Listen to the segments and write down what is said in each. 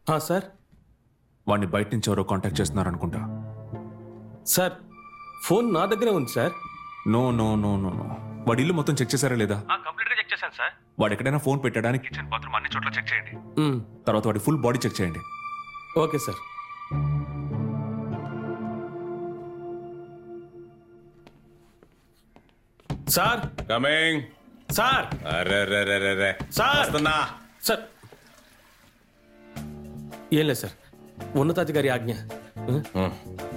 ఆ, సార్ వాడిని బయట నుంచి ఎవరో కాంటాక్ట్ చేస్తున్నారు అనుకుంటా సార్ ఫోన్ నా దగ్గరే ఉంది sir no no no no no వాడి ఇల్లు మొత్తం చెక్ చేశారా లేదా కంప్లీట్ గా చెక్ చేశాను సార్ వాడు ఎక్కడైనా ఫోన్ పెట్టడానికి కిచెన్ బాత్రూమ్ అన్ని చోట్ల చెక్ చేయండి మ్, తర్వాత వాడి ఫుల్ బాడీ చెక్ చేయండి okay sir sir coming sir అరే రే రే రే రే సార్! వస్తున్నా సార్ ఏం లేదు సార్ ఉన్నతాధికారి ఆజ్ఞ మ్,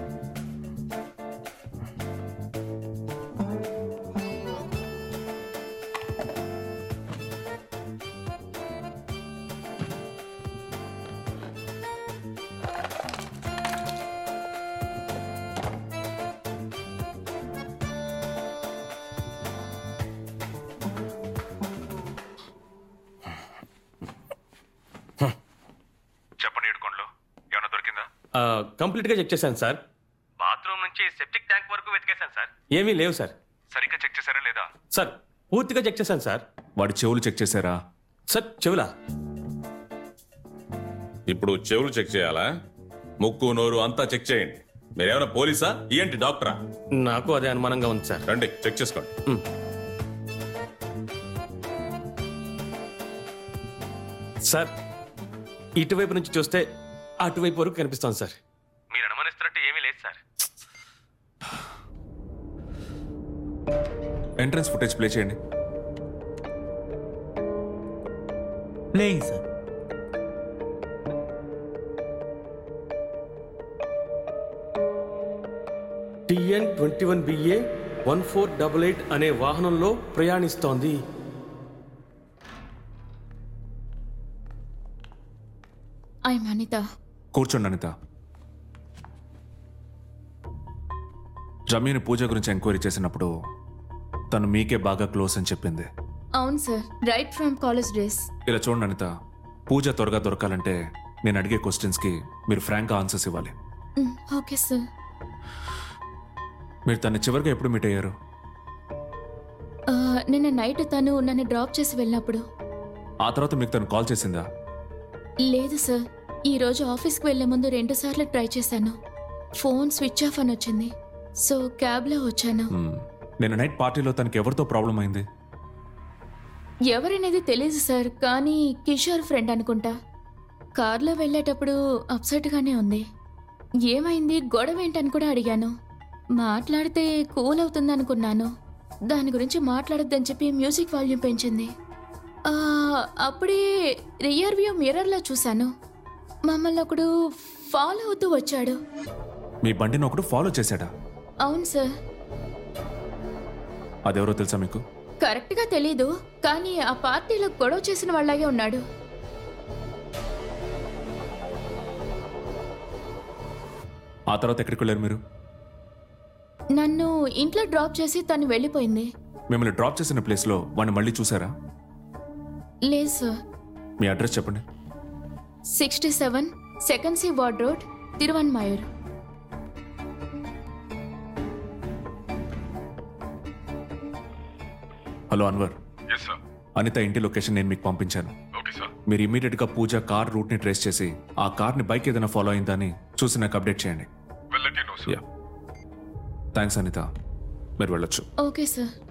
చెప్పండి ఏడుకోండ్లో ఏమైనా దొరికిందా ఆ, కంప్లీట్ గా చెక్ చేశాను సార్ బాత్రూమ్ నుంచి సెప్టిక్ ట్యాంక్ వరకు వెతికేశాను సార్ ఏమీ లేవు సార్ సరిగ్గా చెక్ చేశారా లేదా సార్ పూర్తిగా చెక్ చేశాను సార్ వాడి చెవులు చెక్ చేశారా సార్ చెవులా ఇప్పుడు చెవులు చెక్ చేయాలా ముక్కు నోరు అంతా చెక్ చేయండి మీరేమైనా పోలీసా ఏంటి డాక్టరా నాకు అదే అనుమానంగా ఉంది సార్ రండి చెక్ చేసుకోండి సార్ ఇటువైపు నుంచి చూస్తే అటువైపు వరకు కనిపిస్తాం సార్ మీరు అనుమానిస్తున్నట్టు ఏమీ లేదు సార్ ఎంట్రన్స్ ఫుటేజ్ ప్లే చేయండి playing sir TN twenty one BA one four double eight అనే వాహనంలో ప్రయాణిస్తోంది ఐ అనిత కూర్చోండి అనిత జమీన్ పూజ గురించి ఎంక్వైరీ చేసినప్పుడు తను మీకే బాగా క్లోజ్ అని చెప్పింది అవును sir right from college days ఇలా చూడండి అనిత పూజ త్వరగా దొరకాలంటే నేను అడిగే క్వశ్చన్స్కి మీరు ఫ్రాంక్గా ఆన్సర్స్ ఇవ్వాలి ఓకే సార్ మీరు తను చివరిగా ఎప్పుడు మీట్ అయ్యారు నిన్న నైట్ తను నన్ను డ్రాప్ చేసి వెళ్ళినప్పుడు ఆ తర్వాత మీకు తను కాల్ చేసిందా లేదు సార్ ఈ రోజు ఆఫీస్కి వెళ్లే ముందు రెండు సార్లు ట్రై చేశాను ఫోన్ స్విచ్ ఆఫ్ అని వచ్చింది సో క్యాబ్లో వచ్చాను మ్మ్. నిన్న నైట్ పార్టీలో తనకి ఎవరితో ప్రాబ్లం అయింది ఎవరనేది తెలియదు సార్ కానీ కిషోర్ ఫ్రెండ్ అనుకుంటా కార్లో వెళ్ళేటప్పుడు అప్సెట్గానే ఉంది ఏమైంది గొడవ ఏంటని కూడా అడిగాను మాట్లాడితే కూల్ అవుతుంది అనుకున్నాను దాని గురించి మాట్లాడొద్దని చెప్పి మ్యూజిక్ వాల్యూమ్ పెంచింది ఆ, అప్పుడే రియర్ వ్యూ మిర్రర్లో చూశాను మమ్మల్ని ఒకడు ఫాలో అవుతూ వచ్చాడు మీ బండిని ఒకడు ఫాలో చేశాడా అవును సార్ అదెవరో తెలుసా మీకు కరెక్ట్గా తెలీదు కానీ ఆ పార్టీలో గొడవ చేసిన వాళ్ళగే ఉన్నాడు ఆ తర్వాత ఎక్కడికి వెళ్ళారు మీరు నన్ను ఇంట్లో డ్రాప్ చేసి తను వెళ్ళిపోయింది మిమ్మల్ని డ్రాప్ చేసిన ప్లేస్లో వాడిని మళ్ళీ చూసారా లేదు సార్ మీ అడ్రస్ చెప్పండి sixty seven second C ward road Thiruvanmiyur hello Anwar Anitha ఇంటి లొకేషన్ నేను మీకు పంపించాను మీరు ఇమీడియట్ గా పూజ కార్ రూట్ ని ట్రేస్ చేసి ఆ కార్ ని బైక్ ఏదైనా ఫాలో అయిందని చూసి నాకు అప్డేట్ చేయండి థ్యాంక్స్ అనిత మీరు వెళ్ళొచ్చు ఓకే సార్